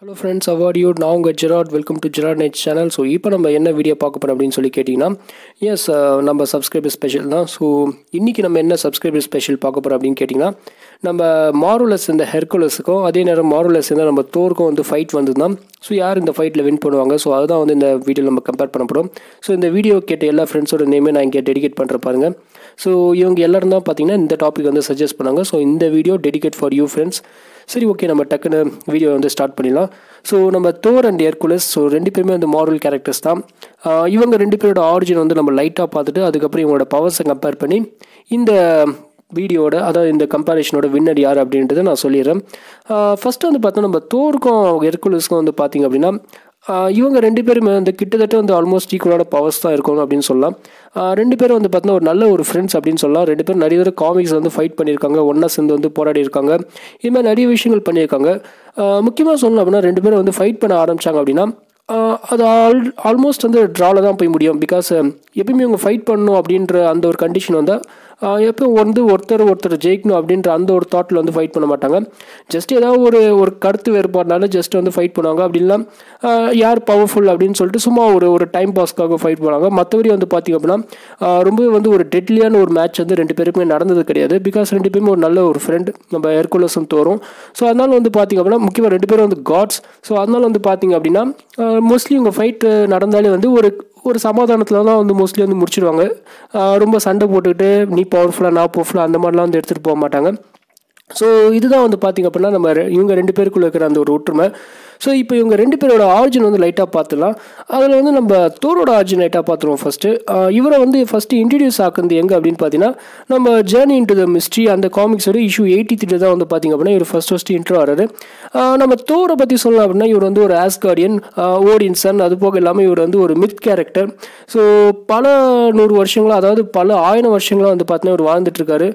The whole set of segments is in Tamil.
ஹலோ ஃப்ரெண்ட்ஸ் அவார்ட் யூ நான் உங்கள் Gerard welcome to Gerard night channel so இப்போ நம்ம என்ன வீடியோ பார்க்க போகிறோம் அப்படின்னு சொல்லி கேட்டிங்கன்னா எஸ் நம்ம சப்ஸ்கிரைபர் ஸ்பெஷல் தான் ஸோ இன்றைக்கி நம்ம என்ன சப்ஸ்கிரைபர் ஸ்பெஷல் பார்க்க போகிறோம் அப்படின்னு கேட்டிங்கன்னா நம்ம மாருலஸ் இந்த ஹெர்குலஸுக்கும் அதே நேரம் மாருலஸ் இந்த நம்ம தோருக்கும் வந்து ஃபைட் வந்து தான் ஸோ யார் இந்த ஃபைட்டில் வின் பண்ணுவாங்க ஸோ அதுதான் வந்து இந்த வீடியோ நம்ம கம்பேர் பண்ண போகிறோம் ஸோ இந்த வீடியோ கேட்ட எல்லா ஃப்ரெண்ட்ஸோட நேமே நான் இங்கே டெடிகேட் பண்ணுற பாருங்க ஸோ இவங்க எல்லாரும் தான் பார்த்தீங்கன்னா இந்த டாபிக் வந்து சஜஸ்ட் பண்ணாங்க ஸோ இந்த video dedicate for you friends சரி ஓகே நம்ம டக்குன்னு வீடியோ வந்து ஸ்டார்ட் பண்ணிடலாம் ஸோ நம்ம தோர் அண்ட் ஏர்குலஸ் ஸோ ரெண்டு பேருமே வந்து மாரல் கேரக்டர்ஸ் தான் ஆஹ் இவங்க ரெண்டு பேரோட ஆரிஜின் வந்து நம்ம லைட்டாக பார்த்துட்டு அதுக்கப்புறம் இவங்களோட பவர்ஸை கம்பேர் பண்ணி இந்த வீடியோட அதாவது இந்த கம்பேரிஷனோட வின்னர் யார் அப்படின்றத நான் சொல்லிடுறேன் ஃபஸ்ட்டு வந்து பார்த்தா நம்ம தோருக்கும் ஹெர்குலஸ்க்கும் வந்து பார்த்தீங்க அப்படின்னா ஆஹ் இவங்க ரெண்டு பேருமே வந்து கிட்டத்தட்ட வந்து ஆல்மோஸ்ட் ஈக்குவலான பவர்ஸ் தான் இருக்கும் அப்படின்னு சொல்லலாம் ஆஹ் ரெண்டு பேரும் வந்து பார்த்தீங்கன்னா ஒரு நல்ல ஒரு ஃப்ரெண்ட்ஸ் அப்படின்னு சொல்லலாம் ரெண்டு பேரும் நிறைய தடவை காமிக்ஸ் வந்து ஃபைட் பண்ணியிருக்காங்க ஒன்றா சேர்ந்து வந்து போராடி இருக்காங்க இது மாதிரி நிறைய விஷயங்கள் பண்ணியிருக்காங்க முக்கியமாக சொல்லணும் அப்படின்னா ரெண்டு பேரும் வந்து ஃபைட் பண்ண ஆரம்பிச்சாங்க அப்படின்னா ஆஹ் அது ஆல் ஆல்மோஸ்ட் வந்து ட்ராவில் தான் போய் முடியும் பிகாஸ் எப்பயுமே இவங்க ஃபைட் பண்ணணும் அப்படின்ற அந்த ஒரு கண்டிஷன் வந்தால் எப்பவும் வந்து ஒருத்தர் ஒருத்தர் ஜெயிக்கணும் அப்படின்ற அந்த ஒரு தாட்டில் வந்து ஃபைட் பண்ண மாட்டாங்க ஜஸ்ட் ஏதாவது ஒரு ஒரு கருத்து வேறுபாடுனால ஜஸ்ட் வந்து ஃபைட் பண்ணுவாங்க அப்படின்னா யார் பவர்ஃபுல் அப்படின்னு சொல்லிட்டு சும்மா ஒரு ஒரு டைம் பாஸ்க்காக ஃபைட் பண்ணுவாங்க மற்றபடி வந்து பார்த்திங்க அப்படின்னா ரொம்ப வந்து ஒரு டெட்லியான ஒரு மேட்ச் வந்து ரெண்டு பேருக்குமே நடந்தது கிடையாது பிகாஸ் ரெண்டு பேருமே ஒரு நல்ல ஒரு ஃப்ரெண்ட் நம்ம ஹெர்குலஸும் தோறும் ஸோ அதனால வந்து பார்த்திங்க அப்படின்னா முக்கியமாக ரெண்டு பேரும் வந்து காட்ஸ் ஸோ அதனால வந்து பார்த்திங்க அப்படின்னா மோஸ்ட்லி உங்கள் ஃபைட்டு நடந்தாலே வந்து ஒரு ஒரு சமாதானத்தில் தான் வந்து மோஸ்ட்லி வந்து முடிச்சிடுவாங்க ரொம்ப சண்டை போட்டுக்கிட்டு நீ பவர்ஃபுல்லாக நான் பவர்ஃபுல்லாக அந்த மாதிரிலாம் வந்து எடுத்துகிட்டு போக மாட்டாங்க ஸோ இதுதான் வந்து பார்த்திங்க அப்படின்னா நம்ம இவங்க ரெண்டு பேருக்குள்ள இருக்கிற அந்த ஒரு ஒற்றுமை ஸோ இப்போ இவங்க ரெண்டு பேரோட ஆரிஜின் வந்து லைட்டாக பார்த்துலாம் அதில் வந்து நம்ம தோரோட ஆரிஜின் லைட்டாக பார்த்துருவோம் ஃபஸ்ட்டு இவரை வந்து ஃபஸ்ட்டு இன்ட்ரடியூஸ் ஆக்குறது எங்கே அப்படின்னு பார்த்தீங்கன்னா நம்ம ஜேர்னி இன்டு த மிஸ்ட்ரி அந்த காமிக்ஸோட இஷ்யூ எயிட்டி த்ரீ தான் வந்து பார்த்திங்க அப்படின்னா இவர் ஃபஸ்ட் ஃபஸ்ட்டு இன்ட்ரோ வராரு நம்ம தோரை பற்றி சொல்லலாம் அப்படின்னா இவர் வந்து ஒரு ஆஸ்கார்டியன் ஓடின்சன் அது போக இல்லாமல் இவர் வந்து ஒரு மித் கேரக்டர் ஸோ பல நூறு வருஷங்களாக அதாவது பல ஆயிரம் வருஷங்களாக வந்து பார்த்தீங்கன்னா இவர் வாழ்ந்துட்டுருக்காரு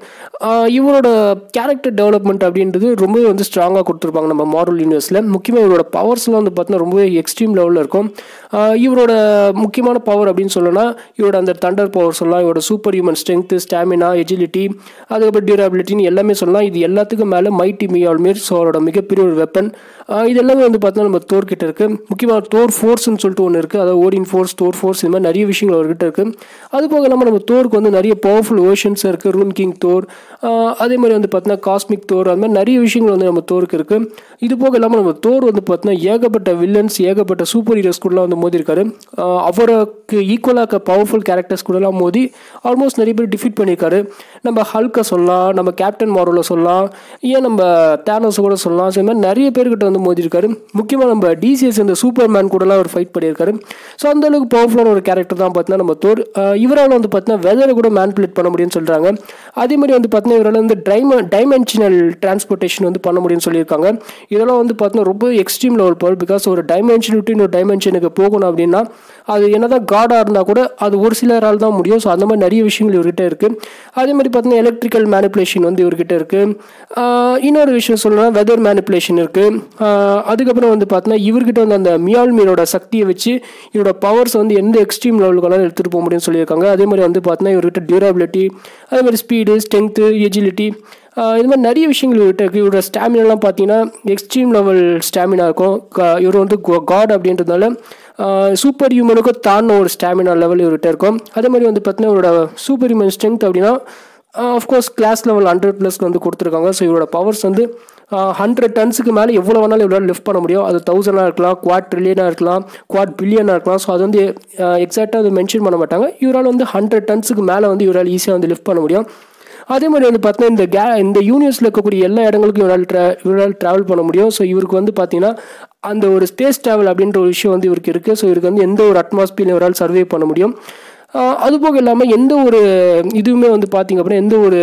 இவரோட கேரக்டர் டெவலப்மெண்ட் அப்படின்றது ரொம்பவே வந்து ஸ்ட்ராங்காக கொடுத்துருப்பாங்க நம்ம மாரல் யூனிவர்ஸில் முக்கியமாக இவரோட பவர்ஸ்லாம் வந்து பார்த்தீங்கன்னா ரொம்பவே எக்ஸ்ட்ரீம் லெவலில் இருக்கும் இவரோட முக்கியமான பவர் அப்படின்னு சொல்லணும்னா இவரோட அந்த தண்டர் பவர் சொல்லலாம் இவரோட super human strength stamina agility அதுக்கப்புறம் டியூரபிலிட்டின்னு எல்லாமே சொல்லலாம் இது எல்லாத்துக்கும் மேலே மைட்டி மியால்மீர் ஸோ அவரோட மிகப்பெரிய ஒரு வெப்பன் இது எல்லாமே வந்து பார்த்தீங்கன்னா நம்ம தோர் கிட்ட இருக்குது முக்கியமாக தோர் ஃபோர்ஸ்னு சொல்லிட்டு ஒன்று இருக்குது அதாவது ஓடின் ஃபோர்ஸ் தோர் ஃபோர்ஸ் இது மாதிரி நிறைய விஷயங்கள் அவர்கிட்ட இருக்குது அது போக இல்லாமல் நம்ம தோருக்கு வந்து நிறைய பவர்ஃபுல் ஓஷன்ஸ் இருக்குது ரூன் கிங் தோர் அதே மாதிரி வந்து பார்த்தீங்கன்னா காஸ்மிக் தோர் அது மாதிரி நிறைய விஷயங்கள் வந்து நம்ம தோருக்கு இருக்குது இது போக இல்லாமல் நம்ம தோர் வந்து பார்த்தீங்கன்னா ஏகப்பட்ட வில்லன்ஸ் ஏகப்பட்ட சூப்பர் ஹீரோஸ் கூடலாம் வந்து மோதி இருக்காரு அவருக்கு ஈக்குவலாக பவர்ஃபுல் கேரக்டர்ஸ் கூடலாம் மோதி ஆல்மோஸ்ட் நிறைய பேர் டிஃபீட் பண்ணியிருக்காரு நம்ம ஹல்கை சொல்லலாம் நம்ம கேப்டன் மாரோவில் சொல்லலாம் ஏன் நம்ம தேனோஸ் கூட சொல்லலாம் ஸோ இந்த மாதிரி நிறைய பேர்கிட்ட வந்து மோதி இருக்காரு முக்கியமாக நம்ம டிசிஎஸ் இந்த சூப்பர் மேன் கூடலாம் அவர் ஃபைட் பண்ணியிருக்காரு ஸோ அந்த அளவுக்கு பவர்ஃபுல்லான ஒரு கேரக்டர் தான் பார்த்தீங்கன்னா நம்ம தோர் இவரால் வந்து பார்த்தீங்கன்னா வெதரை கூட மேன்பிளேட் பண்ண முடியும்னு சொல்கிறாங்க அதே மாதிரி வந்து பார்த்தீங்கன்னா இவரால் வந்து டைம டைமென்ஷனல் டிரான்ஸ்போர்ட்டேஷன் வந்து பண்ண முடியும்னு சொல்லியிருக்காங்க இதெல்லாம் வந்து பார்த்தீங்கன்னா ரொம்ப எக்ஸ்ட்ரீம் லெவல் பவர் பிகாஸ் ஒரு டைமென்ஷன் விட்டு இன்னொரு டைமென்ஷனுக்கு போகணும் அப்படின்னா அது என்னதான் காடாக இருந்தால் கூட அது ஒரு சிலரால் தான் முடியும் ஸோ அந்த மாதிரி நிறைய விஷயங்கள் இவர்கிட்ட இருக்குது அதே மாதிரி பார்த்தீங்கன்னா எலக்ட்ரிக்கல் மேனிப்புலேஷன் வந்து இவர்கிட்ட இருக்குது இன்னொரு விஷயம் சொல்லணும்னா வெதர் மேனிப்புலேஷன் இருக்குது அதுக்கப்புறம் வந்து பார்த்தீங்கன்னா இவர்கிட்ட வந்து அந்த மியால்மீரோட சக்தியை வச்சு இவரோட பவர்ஸ் வந்து எந்த எக்ஸ்ட்ரீம் லெவலுக்கு எடுத்துகிட்டு போக முடியும்னு சொல்லியிருக்காங்க அதே மாதிரி வந்து பார்த்தீங்கன்னா இவர்கிட்ட டியூரபிலிட்டி அதே மாதிரி ஸ்பீடு ஸ்ட்ரென்த்து எஜிலிட்டி இது மாதிரி நிறைய விஷயங்கள் இவர்கிட்ட இருக்குது இவரோட ஸ்டாமினாலாம் பார்த்தீங்கன்னா எக்ஸ்ட்ரீம் லெவல் ஸ்டாமினா இருக்கும் இவர் வந்து காட் அப்படின்றதுனால சூப்பர் ஹியூமனுக்கும் தாண்டின ஒரு ஸ்டாமினா லெவல் இவர்கிட்ட இருக்கும் அதே மாதிரி வந்து பார்த்தீங்கன்னா இவரோட சூப்பர் ஹியூமன் ஸ்ட்ரென்த் அப்படின்னா ஆஃப்கோர்ஸ் கிளாஸ் லெவல் ஹண்ட்ரட் ப்ளஸ்க்கு வந்து கொடுத்துருக்காங்க ஸோ இவரோட பவர்ஸ் வந்து ஹண்ட்ரட் டன்ஸுக்கு மேலே எவ்வளோ வேணாலும் இவ்வளோ லிஃப்ட் பண்ண முடியும் அது தௌசண்டாக இருக்கலாம் குவாட் ட்ரில்லியனாக இருக்கலாம் குவாட் பில்லியனாக இருக்கலாம் ஸோ அது வந்து எக்ஸாக்டாக அது மென்ஷன் பண்ண மாட்டாங்க இவரால் வந்து ஹண்ட்ரட் டன்ஸுக்கு மேலே வந்து இவரால் ஈஸியாக வந்து லிஃப்ட் பண்ண முடியும் அதே மாதிரி வந்து பார்த்தீங்கன்னா இந்த கே இந்த யூனிவர்ஸில் இருக்கக்கூடிய எல்லா இடங்களுக்கும் இவரால் ட்ரா இவரால் ட்ராவல் பண்ண முடியும் ஸோ இவருக்கு வந்து பார்த்தீங்கன்னா அந்த ஒரு ஸ்பேஸ் ட்ராவல் அப்படின்ற ஒரு விஷயம் வந்து இவருக்கு இருக்குது ஸோ இவருக்கு வந்து எந்த ஒரு அட்மாஸ்பியர் இவரால் சர்வே பண்ண முடியும் அது போக இல்லாமல் எந்த ஒரு இதுவுமே வந்து பார்த்திங்க அப்படின்னா எந்த ஒரு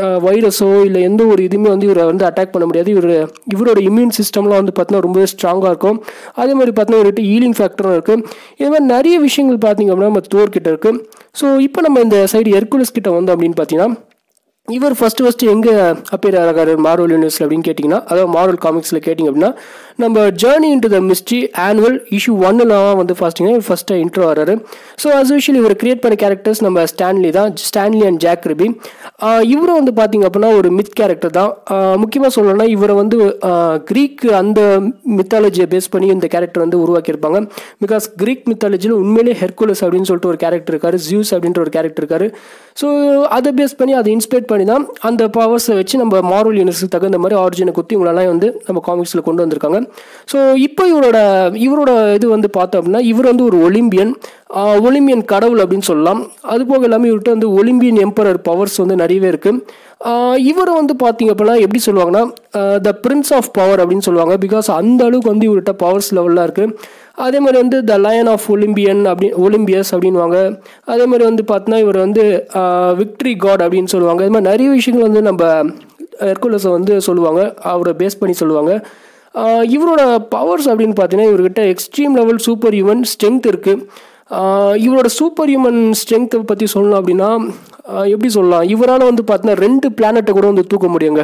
வைரஸோ இல்லை எந்த ஒரு இதுவுமே வந்து இவரை வந்து அட்டாக் பண்ண முடியாது இவர் இவரோட இம்யூன் சிஸ்டம்லாம் வந்து பார்த்தீங்கன்னா ரொம்பவே ஸ்ட்ராங்காக இருக்கும் அதே மாதிரி பார்த்தீங்கன்னா இவர்கிட்ட ஹீலிங் ஃபேக்டரும் இருக்குது இது மாதிரி நிறைய விஷயங்கள் பார்த்திங்க அப்படின்னா நம்ம தோர்கிட்ட இருக்குது ஸோ இப்போ நம்ம இந்த சைடு ஹெர்குலஸ் கிட்ட வந்தோம் அப்படின்னு பார்த்தீங்கன்னா இவர் ஃபஸ்ட்டு ஃபஸ்ட்டு எங்கே அப்பியர் ஆகிறாரு மார்வல் யூனிவர்ஸில் அப்படின்னு கேட்டிங்கன்னா அதாவது மார்வல் காமிக்ஸில் கேட்டிங்க அப்படின்னா நம்ம journey into the mystery annual issue ஒன்னுலாம் வந்து ஃபஸ்ட்டுங்க ஃபஸ்ட்டாக இன்ட்ரோ வராரு ஸோ அஸ் யூஷுவல் இவர் கிரியேட் பண்ண கேரக்டர்ஸ் நம்ம ஸ்டான்லி தான் ஸ்டான்லி அண்ட் ஜாக் ரிபி இவரும் வந்து பார்த்திங்க அப்படின்னா ஒரு மித் கேரக்டர் தான் முக்கியமாக சொல்லணும்னா இவரை வந்து க்ரீக் அந்த மித்தாலஜியை பேஸ் பண்ணி இந்த கேரக்டர் வந்து உருவாக்கியிருப்பாங்க பிகாஸ் க்ரீக் மித்தாலஜியில் உண்மையிலே ஹெர்குலஸ் அப்படின்னு சொல்லிட்டு ஒரு கேரக்டர் இருக்காரு ஜியூஸ் அப்படின்ற ஒரு கேரக்டர் இருக்காரு ஸோ அதை பேஸ் பண்ணி அதை இன்ஸ்பைர் பண்ணி தான் அந்த பவர்ஸை வச்சு நம்ம மார்வல் யூனிவர்ஸுக்கு தகுந்த மாதிரி ஆரிஜினை குத்தி இவங்களெல்லாம் வந்து நம்ம காமிக்ஸில் கொண்டு வந்திருக்காங்க ஸோ இப்போ இவரோட இவரோட இது வந்து பார்த்தோம் அப்படின்னா இவர் வந்து ஒரு ஒலிம்பியன் ஒலிம்பியன் கடவுள் அப்படின்னு சொல்லலாம் அது போக எல்லாமே இவர்கிட்ட வந்து ஒலிம்பியன் எம்பரர் பவர்ஸ் வந்து நிறையவே இருக்குது இவர் வந்து பார்த்தீங்க அப்படின்னா எப்படி சொல்லுவாங்கன்னா த பிரின்ஸ் ஆஃப் பவர் அப்படின்னு சொல்லுவாங்க பிகாஸ் அந்த அளவுக்கு வந்து இவர்கிட்ட பவர்ஸ் லெவலில் இருக்குது அதே மாதிரி வந்து த லயன் ஆஃப் ஒலிம்பியன் அப்படி ஒலிம்பியஸ் அப்படின்வாங்க அதே மாதிரி வந்து பார்த்தோன்னா இவர் வந்து விக்ட்ரி காட் அப்படின்னு சொல்லுவாங்க இது மாதிரி நிறைய விஷயங்கள் வந்து நம்ம ஹெர்குலஸை வந்து சொல்லுவாங்க அவரை பேஸ் பண்ணி சொல்லுவாங்க இவரோட பவர்ஸ் அப்படின்னு பார்த்தீங்கன்னா இவர்கிட்ட extreme level super human strength இருக்குது இவரோட சூப்பர் ஹியூமன் ஸ்ட்ரென்த்தை பற்றி சொல்லணும் அப்படின்னா எப்படி சொல்லலாம் இவரால் வந்து பார்த்தீங்கன்னா ரெண்டு பிளானட்டை கூட வந்து தூக்க முடியுங்க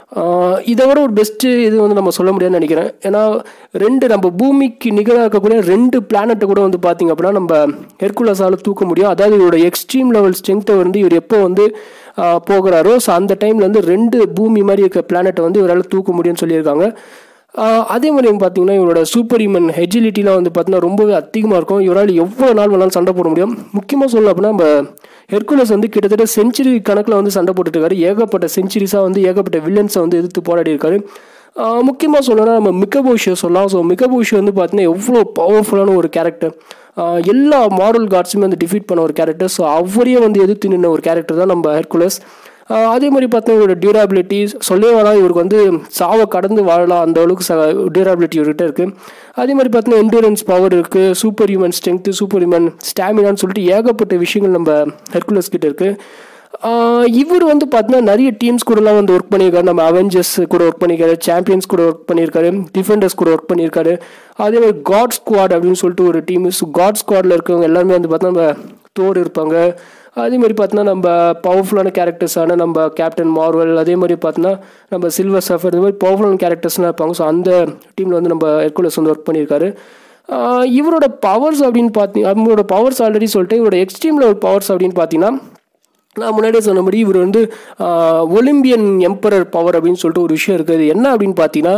இதை விட ஒரு பெஸ்ட்டு இது வந்து நம்ம சொல்ல முடியாதுன்னு நினைக்கிறேன் ஏன்னா ரெண்டு நம்ம பூமிக்கு நிகராக இருக்கக்கூடிய ரெண்டு பிளானட்டை கூட வந்து பார்த்திங்க அப்படின்னா நம்ம ஹெர்குலஸால் தூக்க முடியும் அதாவது இவரோட எக்ஸ்ட்ரீம் லெவல் ஸ்ட்ரென்த்தை வந்து இவர் எப்போ வந்து போகிறாரோ ஸோ அந்த டைமில் வந்து ரெண்டு பூமி மாதிரி இருக்க பிளானட்டை வந்து இவரால் தூக்க முடியும்னு சொல்லியிருக்காங்க அதே மாதிரி பார்த்தீங்கன்னா இவரோட சூப்பர் ஹியூமன் ஹெஜிலிட்டிலாம் வந்து பார்த்தீங்கன்னா ரொம்பவே அதிகமாக இருக்கும் இவரால் எவ்வளோ நாள் வேணாலும் சண்டை போட முடியும் முக்கியமாக சொல்ல அப்படின்னா நம்ம ஹெர்குலஸ் வந்து கிட்டத்தட்ட செஞ்சுரி கணக்கில் வந்து சண்டை போட்டுட்டு இருக்காரு ஏகப்பட்ட செஞ்சுரிஸாக வந்து ஏகப்பட்ட வில்லன்ஸை வந்து எதிர்த்து போராடி இருக்காரு முக்கியமாக சொல்லணும்னா நம்ம மிக்கபோஷியை சொல்லலாம் ஸோ மிக்கபோஷி வந்து பார்த்தீங்கன்னா எவ்வளோ பவர்ஃபுல்லான ஒரு கேரக்டர் எல்லா மாடல் காட்ஸுமே வந்து டிஃபீட் பண்ண ஒரு கேரக்டர் ஸோ அவரையே வந்து எதிர்த்து நின்ன ஒரு கேரக்டர் தான் நம்ம ஹெர்குலஸ் அதே மாதிரி பார்த்தீங்கன்னா இவரோட டியூரபிலிட்டி சொல்லவே வேணாம் இவருக்கு வந்து சாவை கடந்து வாழலாம் அந்த அளவுக்கு ச டியூரபிலிட்டி இவர்கிட்ட இருக்குது அதே மாதிரி பார்த்தீங்கன்னா என்டூரன்ஸ் பவர் இருக்குது super human strength super human ஸ்டாமினான்னு சொல்லிட்டு ஏகப்பட்ட விஷயங்கள் நம்ம ஹெர்குலஸ் கிட்ட இருக்குது இவர் வந்து பார்த்தீங்கன்னா நிறைய டீம்ஸ் கூடலாம் வந்து ஒர்க் பண்ணியிருக்காரு நம்ம அவெஞ்சர்ஸ் கூட ஒர்க் பண்ணியிருக்காரு சாம்பியன்ஸ் கூட ஒர்க் பண்ணியிருக்காரு டிஃபெண்டர்ஸ் கூட ஒர்க் பண்ணியிருக்காரு அதே மாதிரி காட் ஸ்குவாட் அப்படின்னு சொல்லிட்டு ஒரு டீம் ஸோ காட் ஸ்குவாடில் இருக்கவங்க எல்லாருமே வந்து பார்த்தா நம்ம தோடு இருப்பாங்க அதே மாதிரி பார்த்தோன்னா நம்ம பவர்ஃபுல்லான கேரக்டர்ஸான நம்ம கேப்டன் மார்வல் அதே மாதிரி பார்த்தோன்னா நம்ம சில்வர் சஃபர் இந்த மாதிரி பவர்ஃபுல்லான கேரக்டர்ஸ்லாம் இருப்பாங்க ஸோ அந்த டீமில் வந்து நம்ம ஹெர்குலஸ் வந்து ஒர்க் பண்ணியிருக்காரு இவரோட பவர்ஸ் அப்படின்னு பார்த்தீங்க அவங்களோட பவர்ஸ் ஆல்ரெடி சொல்லிட்டு இவரோட எக்ஸ்ட்ரீம் லெவல் பவர்ஸ் அப்படின்னு பார்த்தீங்கன்னா நான் முன்னாடியே சொன்னபடி இவர் வந்து ஒலிம்பியன் எம்பரர் பவர் அப்படின்னு சொல்லிட்டு ஒரு விஷயம் இருக்குது என்ன அப்படின்னு பார்த்தீங்கன்னா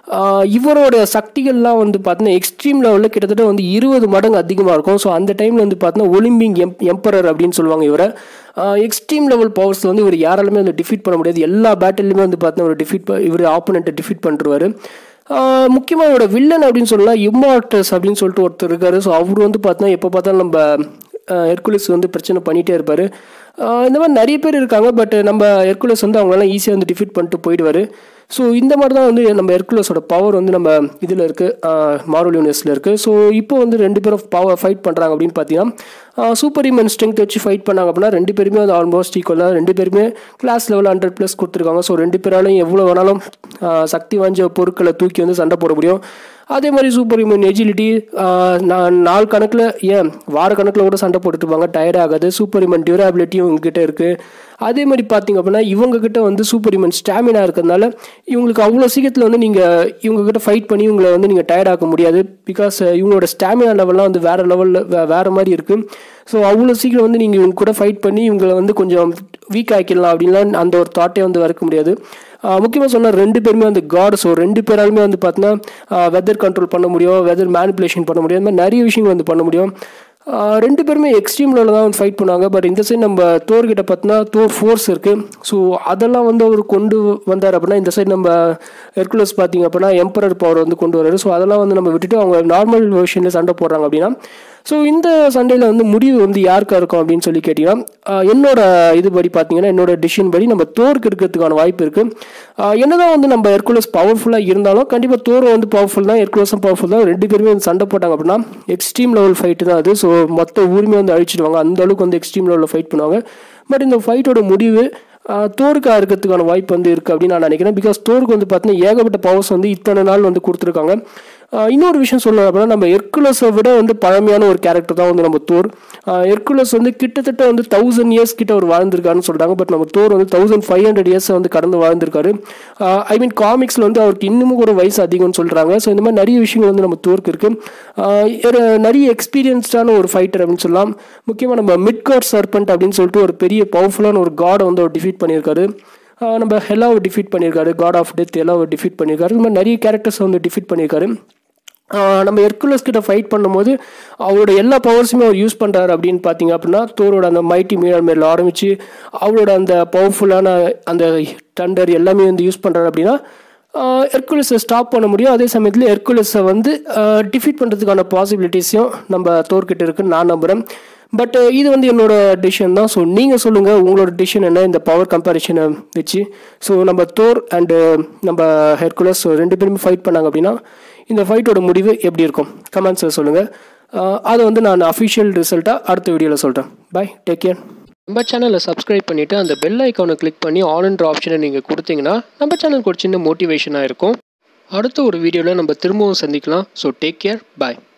இவரோட சக்திகள்லாம் வந்து பார்த்தீங்கன்னா எக்ஸ்ட்ரீம் லெவலில் கிட்டத்தட்ட வந்து இருபது மடங்கு அதிகமாக இருக்கும் ஸோ அந்த டைமில் வந்து பார்த்தீங்கன்னா ஒலிம்பியன் எம் எம்பரர் அப்படின்னு சொல்லுவாங்க இவரை எக்ஸ்ட்ரீம் லெவல் பவர்ஸ் வந்து இவர் யாராலுமே வந்து டிஃபீட் பண்ண முடியாது எல்லா பேட்டிலுமே வந்து பார்த்தீங்கன்னா ஒரு டிஃபீட் இவர் ஆப்போனண்ட்டை டிஃபீட் பண்ணிருவார் முக்கியமாக இவரோட வில்லன் அப்படின்னு சொல்லலாம் இம்மார்டஸ் அப்படின்னு சொல்லிட்டு ஒருத்தர் இருக்காரு ஸோ அவர் வந்து பார்த்தீங்கன்னா எப்போ பார்த்தாலும் நம்ம ஹெர்குலிஸ் வந்து பிரச்சனை பண்ணிகிட்டே இருப்பார் இந்த மாதிரி நிறைய பேர் இருக்காங்க பட் நம்ம ஹெர்குலஸ் வந்து அவங்களெல்லாம் ஈஸியாக வந்து டிஃபீட் பண்ணிட்டு போயிடுவார் ஸோ இந்த மாதிரி தான் வந்து நம்ம ஹெர்குலஸோட பவர் வந்து நம்ம இதில் இருக்குது மார்வல் யூனிவர்ஸில் இருக்குது ஸோ இப்போ வந்து ரெண்டு பேரும் பவர் ஃபைட் பண்ணுறாங்க அப்படின்னு பார்த்தீங்கன்னா சூப்பர் ஹியூமன் ஸ்ட்ரென்த் வச்சு ஃபைட் பண்ணாங்க அப்படின்னா ரெண்டு பேருமே வந்து ஆல்மோஸ்ட் ஈக்குவலாக ரெண்டு பேருமே கிளாஸ் லெவல் ஹண்ட்ரட் ப்ளஸ் கொடுத்துருக்காங்க ஸோ ரெண்டு பேராலையும் எவ்வளோ வேணாலும் சக்தி வாய்ந்த பொருட்களை தூக்கி வந்து சண்டை போட முடியும் அதே மாதிரி சூப்பர் ஹியூமன் எஜிலிட்டி நான் நாள் கணக்கில் ஏன் வார கணக்கில் கூட சண்டை போட்டுருப்பாங்க டயர்ட் ஆகாது சூப்பர் ஹியூமன் டியூரபிலிட்டியும் இவங்ககிட்ட இருக்குது அதே மாதிரி பார்த்தீங்க அப்படின்னா இவங்ககிட்ட வந்து சூப்பர் ஹியூமன் ஸ்டாமினா இருக்கிறதுனால இவங்களுக்கு அவ்வளோ சீக்கிரத்தில் வந்து நீங்கள் இவங்ககிட்ட ஃபைட் பண்ணி இவங்களை வந்து நீங்கள் டயர்ட் ஆக்க முடியாது பிகாஸ் இவங்களோட ஸ்டாமினா லெவல்லாம் வந்து வேறு லெவலில் வே வேறு மாதிரி இருக்குது ஸோ அவ்வளோ சீக்கிரம் வந்து நீங்கள் இவங்க கூட ஃபைட் பண்ணி இவங்களை வந்து கொஞ்சம் வீக் ஆக்கிடலாம் அப்படின்லாம் அந்த ஒரு தாட்டே வந்து வறுக்க முடியாது முக்கியமாக சொன்னால் ரெண்டு பேருமே வந்து காட் ஸோ ரெண்டு பேராலுமே வந்து பார்த்தீங்கன்னா வெதர் கண்ட்ரோல் பண்ண முடியும் வெதர் மேனிப்புலேஷன் பண்ண முடியும் அந்த மாதிரி நிறைய விஷயங்கள் வந்து பண்ண முடியும் ரெண்டு பேருமே எக்ஸ்ட்ரீம் லெவலில் தான் வந்து ஃபைட் பண்ணுவாங்க பட் இந்த சைடு நம்ம தோர் கிட்ட பார்த்தோன்னா தோர் ஃபோர்ஸ் இருக்குது ஸோ அதெல்லாம் வந்து அவர் கொண்டு வந்தார் அப்படின்னா இந்த சைடு நம்ம ஹெர்குலஸ் பார்த்தீங்க அப்படின்னா எம்பரர் பவர் வந்து கொண்டு வராரு ஸோ அதெல்லாம் வந்து நம்ம விட்டுட்டு அவங்க நார்மல் வெர்ஷனில் சண்டை போடுறாங்க அப்படின்னா ஸோ இந்த சண்டையில் வந்து முடிவு வந்து யாருக்கா இருக்கும் அப்படின்னு சொல்லி கேட்டிங்கன்னா என்னோட இதுபடி பார்த்தீங்கன்னா என்னோட டிசிஷன் படி நம்ம தோருக்கு இருக்கிறதுக்கான வாய்ப்பு இருக்குது என்னதான் வந்து நம்ம ஹெர்குலஸ் பவர்ஃபுல்லாக இருந்தாலும் கண்டிப்பாக தோர் வந்து பவர்ஃபுல் தான் ஹெர்குலஸும் பவர்ஃபுல் தான் ரெண்டு பேருமே வந்து சண்டை போட்டாங்க அப்படின்னா எக்ஸ்ட்ரீம் லெவல் ஃபைட்டு தான் அது ஸோ மொத்த ஊருமே வந்து அழிச்சிடுவாங்க அந்த அளவுக்கு வந்து எக்ஸ்ட்ரீம் லெவலில் ஃபைட் பண்ணுவாங்க பட் இந்த ஃபைட்டோட முடிவு தோருக்காக இருக்கிறதுக்கான வாய்ப்பு வந்து இருக்குது அப்படின்னு நான் நினைக்கிறேன் பிகாஸ் தோருக்கு வந்து பார்த்தீங்கன்னா ஏகப்பட்ட பவர்ஸ் வந்து இத்தனை நாள் வந்து கொடுத்துருக்காங்க இன்னொரு விஷயம் சொல்லணும் அப்படின்னா நம்ம எர்குலஸை விட வந்து பழமையான ஒரு கேரக்டர் தான் வந்து நம்ம தோர் எர்குலஸ் வந்து கிட்டத்தட்ட வந்து தௌசண்ட் இயர்ஸ் கிட்ட அவர் வாழ்ந்திருக்காருன்னு சொல்கிறாங்க பட் நம்ம தோர் வந்து தௌசண்ட் ஃபைவ் ஹண்ட்ரட் இயர்ஸ் வந்து கடந்து வாழ்ந்திருக்காரு ஐ மீன் காமிக்ஸில் வந்து அவருக்கு இன்னமும் கூட வயசு அதிகம்னு சொல்கிறாங்க ஸோ இந்த மாதிரி நிறைய விஷயங்கள் வந்து நம்ம தோருக்கு இருக்குது நிறைய எக்ஸ்பீரியன்ஸ்டான ஒரு ஃபைட்டர் அப்படின்னு சொல்லலாம் முக்கியமாக நம்ம மிட்கார் சர்பண்ட் அப்படின்னு சொல்லிட்டு ஒரு பெரிய பவர்ஃபுல்லான ஒரு காடை வந்து அவர் டிஃபீட் பண்ணியிருக்காரு நம்ம ஹெல்லாவை டிஃபீட் பண்ணியிருக்காரு காட் ஆஃப் டெத் எல்லாவை டிஃபீட் பண்ணியிருக்காரு இந்த மாதிரி நிறைய கேரக்டர்ஸ் வந்து டிஃபீட் பண்ணியிருக்காரு நம்ம எர்குலஸ் கிட்ட ஃபைட் பண்ணும்போது அவரோட எல்லா பவர்ஸுமே அவர் யூஸ் பண்ணுறாரு அப்படின்னு பார்த்தீங்க அப்படின்னா தோரோட அந்த மைட்டி மீனர் மேல ஆரம்பித்து அவரோட அந்த பவர்ஃபுல்லான அந்த டண்டர் எல்லாமே வந்து யூஸ் பண்ணுறாரு அப்படின்னா எர்குலஸை ஸ்டாப் பண்ண முடியும் அதே சமயத்தில் எர்குலஸை வந்து டிஃபீட் பண்ணுறதுக்கான பாசிபிலிட்டிஸையும் நம்ம தோர்கிட்ட இருக்குன்னு நான் நம்புகிறேன் பட் இது வந்து என்னோட டிசிஷன் தான் ஸோ நீங்கள் சொல்லுங்கள் உங்களோட டிசிஷன் என்ன இந்த பவர் கம்பேரிஷனை வச்சு ஸோ நம்ம தோர் அண்டு நம்ம ஹெர்குலஸ் ரெண்டு பேருமே ஃபைட் பண்ணாங்க அப்படின்னா இந்த ஃபைட்டோட முடிவு எப்படி இருக்கும் கமெண்ட்ஸில் சொல்லுங்கள் அதை வந்து நான் அஃபிஷியல் ரிசல்ட்டாக அடுத்த வீடியோவில் சொல்கிறேன் பை டேக் கேர் நம்ம சேனலை சப்ஸ்கிரைப் பண்ணிவிட்டு அந்த பெல் ஐக்கானை கிளிக் பண்ணி ஆல்ன்ற ஆப்ஷனை நீங்கள் கொடுத்தீங்கன்னா நம்ம சேனலுக்கு ஒரு சின்ன மோட்டிவேஷனாக இருக்கும் அடுத்த ஒரு வீடியோவில் நம்ம திரும்பவும் சந்திக்கலாம் ஸோ டேக் கேர் பாய்